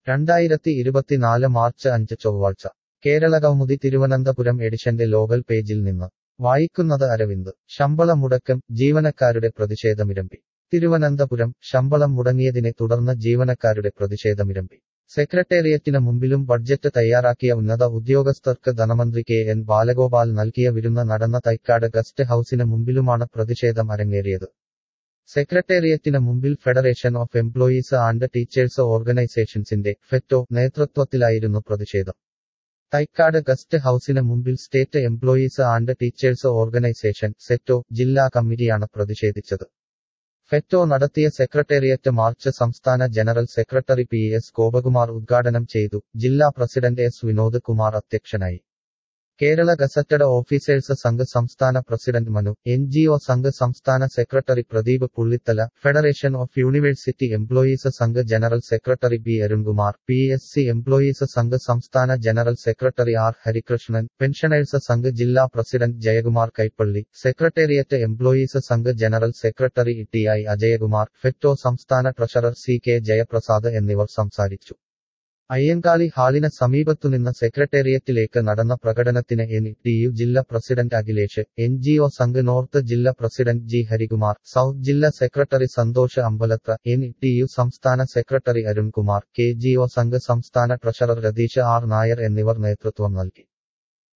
രണ്ടായിരത്തി ഇരുപത്തിനാല് മാർച്ച് അഞ്ച് ചൊവ്വാഴ്ച കേരളകൗമുദി തിരുവനന്തപുരം എഡിഷന്റെ ലോകൽ പേജിൽ നിന്ന് വായിക്കുന്നത് അരവിന്ദ് ശമ്പള മുടക്കം ജീവനക്കാരുടെ പ്രതിഷേധമിരമ്പി തിരുവനന്തപുരം ശമ്പളം മുടങ്ങിയതിനെ തുടർന്ന് ജീവനക്കാരുടെ പ്രതിഷേധമിരമ്പി സെക്രട്ടേറിയറ്റിന് മുമ്പിലും ബഡ്ജറ്റ് തയ്യാറാക്കിയ ഉന്നത ഉദ്യോഗസ്ഥർക്ക് ധനമന്ത്രി കെ എൻ ബാലഗോപാൽ നൽകിയ വിരുന്ന് നടന്ന തൈക്കാട് ഗസ്റ്റ് ഹൌസിന് മുമ്പിലുമാണ് പ്രതിഷേധം അരങ്ങേറിയത് സെക്രട്ടേറിയറ്റിന് മുമ്പിൽ federation of employees and teachers ഓർഗനൈസേഷൻസിന്റെ ഫെറ്റോ നേതൃത്വത്തിലായിരുന്നു പ്രതിഷേധം തൈക്കാട് ഗസ്റ്റ് ഹൌസിന് മുമ്പിൽ state employees and teachers organisation SETO ജില്ലാ കമ്മിറ്റിയാണ് പ്രതിഷേധിച്ചത് ഫെറ്റോ നടത്തിയ സെക്രട്ടേറിയറ്റ് മാർച്ച് സംസ്ഥാന general secretary P S Gopakumar ഉദ്ഘാടനം ചെയ്തു ജില്ലാ പ്രസിഡന്റ് എസ് വിനോദ് കുമാർ അധ്യക്ഷനായി കേരള ഗസറ്റഡ് ഓഫീസേഴ്സ് സംഘ് സംസ്ഥാന president Manu N G O Sangh സംസ്ഥാന secretary Pradeep Pullithala federation of university employees Sangh general secretary B Arunkumar P S C employees Sangh സംസ്ഥാന general secretary R Harikrishnan pensioners Sangh ജില്ലാ president Jayakumar Kaippally secretariat employees Sangh general secretary T I Ajayakumar FETO സംസ്ഥാന treasurer C K Jayaprasad എന്നിവർ സംസാരിച്ചു അയ്യങ്കാളി ഹാളിന് സമീപത്തുനിന്ന് സെക്രട്ടേറിയറ്റിലേക്ക് നടന്ന പ്രകടനത്തിന് എൻ ടി യു ജില്ലാ president Akhilesh N G O Sangh north ജില്ലാ പ്രസിഡന്റ് ജി ഹരികുമാർ സൗത്ത് ജില്ലാ secretary Santhosh Ambalathara N T U സംസ്ഥാന secretary Arunkumar K G O Sangh സംസ്ഥാന ട്രഷറർ രതീഷ് ആർ നായർ എന്നിവർ നേതൃത്വം നൽകി